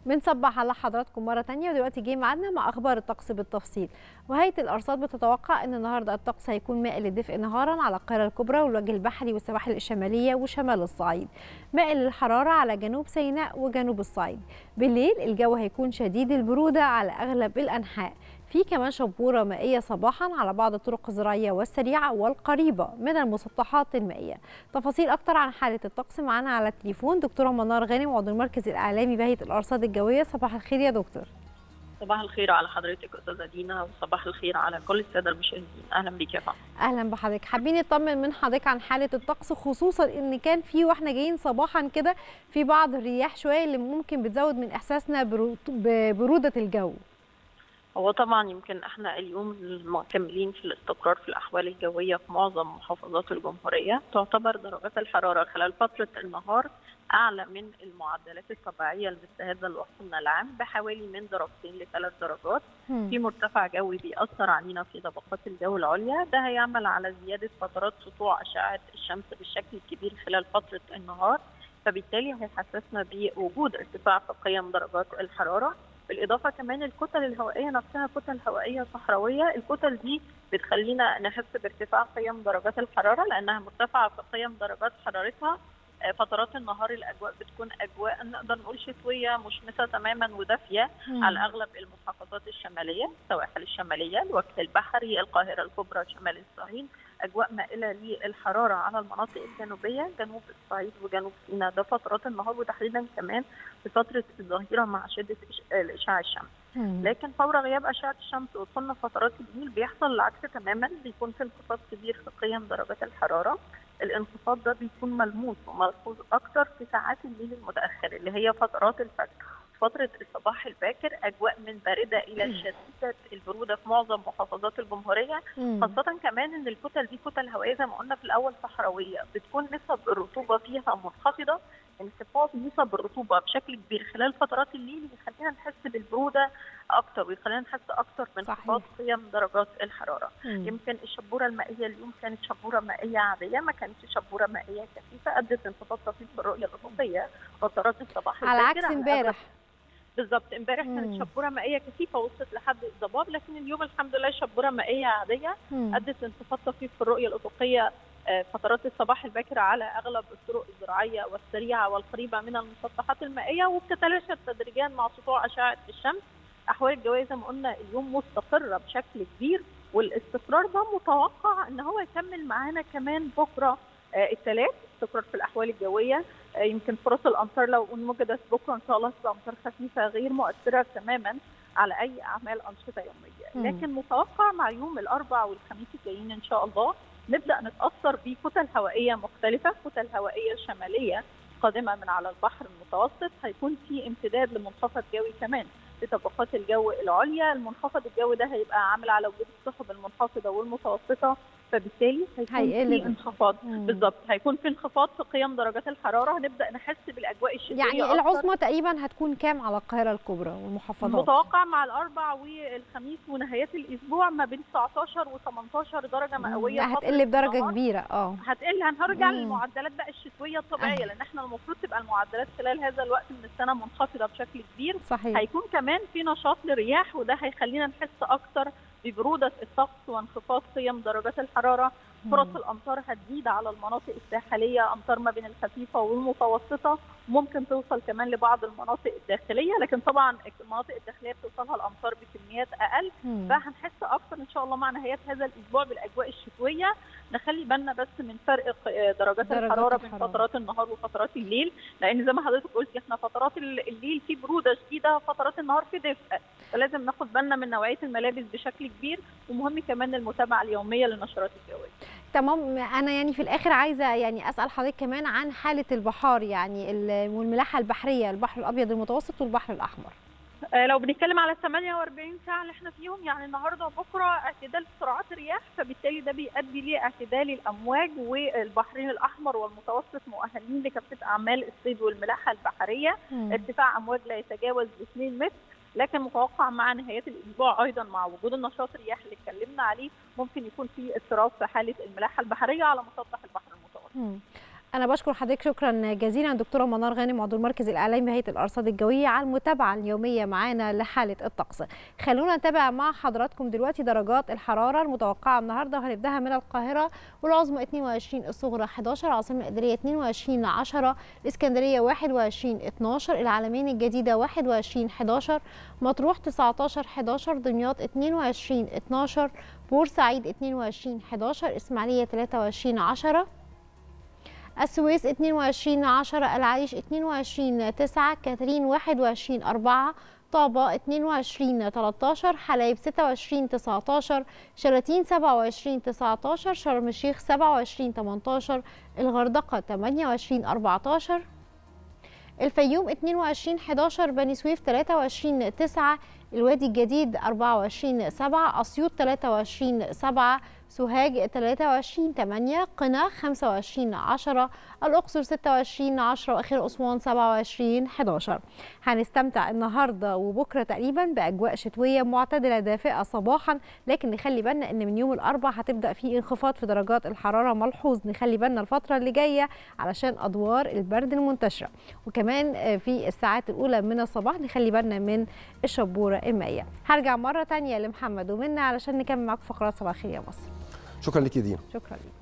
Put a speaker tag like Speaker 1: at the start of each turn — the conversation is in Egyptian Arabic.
Speaker 1: بنصبح على حضراتكم مرة تانية ودلوقتي جه ميعادنا مع أخبار الطقس بالتفصيل وهيئة الأرصاد بتتوقع أن النهاردة الطقس هيكون مائل للدفء نهارا على القاهرة الكبرى والوجه البحري والسواحل الشمالية وشمال الصعيد مائل للحرارة على جنوب سيناء وجنوب الصعيد بالليل الجو هيكون شديد البرودة على أغلب الأنحاء في كمان شبوره مائيه صباحا على بعض الطرق الزراعيه والسريعه والقريبه من المسطحات المائيه تفاصيل اكتر عن حاله الطقس معانا على التليفون دكتوره منار غانم عضو المركز الاعلامي بهيئه الارصاد الجويه صباح الخير يا دكتور
Speaker 2: صباح الخير على حضرتك استاذه دينا وصباح الخير على كل الساده المشاهدين اهلا بيك يا فندم
Speaker 1: اهلا بحضرتك حابين نطمن من حضرتك عن حاله الطقس خصوصا ان كان في واحنا جايين صباحا كده في بعض الرياح شويه اللي ممكن بتزود من احساسنا ببروده الجو
Speaker 2: هو طبعا يمكن احنا اليوم مكملين في الاستقرار في الاحوال الجويه في معظم محافظات الجمهوريه تعتبر درجات الحراره خلال فتره النهار اعلى من المعدلات الطبيعيه لمثل هذا الوقت من العام بحوالي من درجتين لثلاث درجات
Speaker 1: مم.
Speaker 2: في مرتفع جوي بيأثر علينا في طبقات الجو العليا ده هيعمل على زياده فترات سطوع اشعه الشمس بالشكل الكبير خلال فتره النهار فبالتالي هيحسسنا بوجود ارتفاع في قيم درجات الحراره بالاضافه كمان الكتل الهوائيه نفسها كتل هوائيه صحراويه الكتل دي بتخلينا نحس بارتفاع قيم درجات الحراره لانها مرتفعه في قيم درجات حرارتها آه، فترات النهار الاجواء بتكون اجواء نقدر نقول شتويه مشمسه تماما ودافيه
Speaker 1: مم.
Speaker 2: على اغلب المحافظات الشماليه السواحل الشماليه الوجه البحري القاهره الكبرى شمال الصعيد اجواء مائله للحراره على المناطق الجنوبيه جنوب الصعيد وجنوب سيناء ده فترات النهار وتحديدا كمان في فتره الظهيره مع شده إش- الاشعاع الشمسي
Speaker 1: مم.
Speaker 2: لكن فور غياب اشعه الشمس ودخولنا فترات الليل بيحصل العكس تماما بيكون في انخفاض كبير في قيم درجات الحراره الانخفاض ده بيكون ملموس وملحوظ اكتر في ساعات الليل المتاخر اللي هي فترات الفجر فترة الصباح الباكر أجواء من باردة إلى شديدة البرودة في معظم محافظات الجمهورية
Speaker 1: مم.
Speaker 2: خاصة كمان إن الكتل دي كتل هوائية زي ما قلنا في الأول صحراوية بتكون نسب الرطوبة فيها منخفضة انخفاض نسب الرطوبة بشكل كبير خلال فترات الليل بيخلينا نحس بالبرودة أكتر ويخلينا نحس أكتر من
Speaker 1: صحيح.
Speaker 2: انخفاض قيم درجات الحرارة
Speaker 1: مم.
Speaker 2: يمكن الشبوره المائيه اليوم كانت شبوره مائيه عاديه ما كانتش شبوره مائيه كثيفه ادت انخفاض طفيف في الرؤيه الافقيه فترات الصباح
Speaker 1: على
Speaker 2: الباكر
Speaker 1: عكس
Speaker 2: على
Speaker 1: امبارح
Speaker 2: أغلب- بالظبط امبارح
Speaker 1: مم.
Speaker 2: كانت شبوره مائيه كثيفه وصلت لحد الضباب لكن اليوم الحمد لله شبوره مائيه عاديه
Speaker 1: مم.
Speaker 2: ادت انخفاض طفيف في الرؤيه الافقيه آه، فترات الصباح الباكر على اغلب الطرق الزراعيه والسريعه والقريبه من المسطحات المائيه وبتتلاشى تدريجيا مع سطوع اشعه الشمس الاحوال الجويه زي ما قلنا اليوم مستقره بشكل كبير والاستقرار ده متوقع ان هو يكمل معانا كمان بكره آه، الثلاث استقرار في الاحوال الجويه آه، يمكن فرص الامطار لو وجدت بكره ان شاء الله تبقى امطار خفيفه غير مؤثره تماما على اي اعمال انشطه يوميه
Speaker 1: مم.
Speaker 2: لكن متوقع مع يوم الاربعاء والخميس الجايين ان شاء الله نبدا نتاثر بكتل هوائيه مختلفه كتل هوائيه شماليه قادمه من على البحر المتوسط هيكون في امتداد لمنخفض جوي كمان في طبقات الجو العليا المنخفض الجوي ده هيبقى عامل على وجود السحب المنخفضه والمتوسطه فبالتالي هيكون
Speaker 1: هيقل
Speaker 2: في
Speaker 1: ده.
Speaker 2: انخفاض
Speaker 1: مم.
Speaker 2: بالظبط هيكون في انخفاض في قيم درجات الحراره هنبدا نحس بالاجواء الشتويه
Speaker 1: يعني
Speaker 2: أكتر.
Speaker 1: العظمى تقريبا هتكون كام على القاهره الكبرى والمحافظات
Speaker 2: متوقع مع الاربع والخميس ونهايات الاسبوع ما بين 19 و18 درجه مئويه
Speaker 1: لا،
Speaker 2: فترة
Speaker 1: هتقل بدرجه
Speaker 2: النهار.
Speaker 1: كبيره اه
Speaker 2: هتقل هنرجع
Speaker 1: مم.
Speaker 2: للمعدلات بقى الشتويه الطبيعيه
Speaker 1: أيوة.
Speaker 2: لان احنا المفروض تبقى المعدلات خلال هذا الوقت من السنه منخفضه بشكل كبير
Speaker 1: صحيح
Speaker 2: هيكون كمان في نشاط للرياح وده هيخلينا نحس اكتر ببروده الطقس وانخفاض قيم درجات الحراره فرص
Speaker 1: مم.
Speaker 2: الامطار هتزيد على المناطق الساحليه امطار ما بين الخفيفه والمتوسطه ممكن توصل كمان لبعض المناطق الداخليه لكن طبعا المناطق الداخليه بتوصلها الامطار بكميات اقل
Speaker 1: مم.
Speaker 2: فهنحس اكتر ان شاء الله مع نهايه هذا الاسبوع بالاجواء الشتويه نخلي بالنا بس من فرق ق- درجات
Speaker 1: درجات
Speaker 2: الحراره بين
Speaker 1: الحرارة.
Speaker 2: فترات النهار وفترات الليل لان زي ما حضرتك قلتي احنا فترات ال- الليل في بروده شديده فترات النهار في دفء فلازم ناخد بالنا من نوعيه الملابس بشكل كبير ومهم كمان المتابعه اليوميه للنشرات الجويه
Speaker 1: تمام انا يعني في الاخر عايزه يعني اسال حضرتك كمان عن حاله البحار يعني ال- والملاحه البحريه البحر الابيض المتوسط والبحر الاحمر
Speaker 2: آه، لو بنتكلم على 48 ساعه اللي احنا فيهم يعني النهارده وبكره اعتدال سرعات الرياح فبالتالي ده بيؤدي لاعتدال الامواج والبحرين الاحمر والمتوسط مؤهلين لكافه اعمال الصيد والملاحه البحريه
Speaker 1: مم.
Speaker 2: ارتفاع امواج لا يتجاوز 2 متر لكن متوقع مع نهايات الاسبوع ايضا مع وجود النشاط الرياح اللي اتكلمنا عليه ممكن يكون في اضطراب في حاله الملاحه البحريه على مسطح البحر المتوسط
Speaker 1: مم. انا بشكر حضرتك شكرا جزيلا دكتوره منار غانم عضو المركز الاعلامي بهيئه الارصاد الجويه على المتابعه اليوميه معانا لحاله الطقس خلونا نتابع مع حضراتكم دلوقتي درجات الحراره المتوقعه النهارده وهنبداها من القاهره والعظمى 22 الصغرى 11 العاصمه الاداريه 22 10 الاسكندريه 21 12 العلمين الجديده 21 11 مطروح 19 11 دمياط 22 12 بورسعيد 22 11 اسماعيليه 23 10 السويس 22 10 العريش 22 9 كاترين 21 4 طابة 22 13 حلايب 26 19 شلاتين 27 19 شرم الشيخ 27 18 الغردقة 28 14 الفيوم 22 11 بني سويف 23 9 الوادي الجديد 24 7 أسيوط 23 7 سوهاج 23 8 قنا 25 10 الأقصر 26 10 وأخيرا أسوان 27 11 هنستمتع النهارده وبكره تقريبا بأجواء شتوية معتدلة دافئة صباحا لكن نخلي بالنا إن من يوم الأربعاء هتبدأ في انخفاض في درجات الحرارة ملحوظ نخلي بالنا الفترة اللي جاية علشان أدوار البرد المنتشرة وكمان في الساعات الأولى من الصباح نخلي بالنا من الشبورة المائية هرجع مرة تانية لمحمد ومنا علشان نكمل معاكم فقرات صباح الخير يا مصر
Speaker 3: شكرا لك يا دينا
Speaker 1: شكرا لك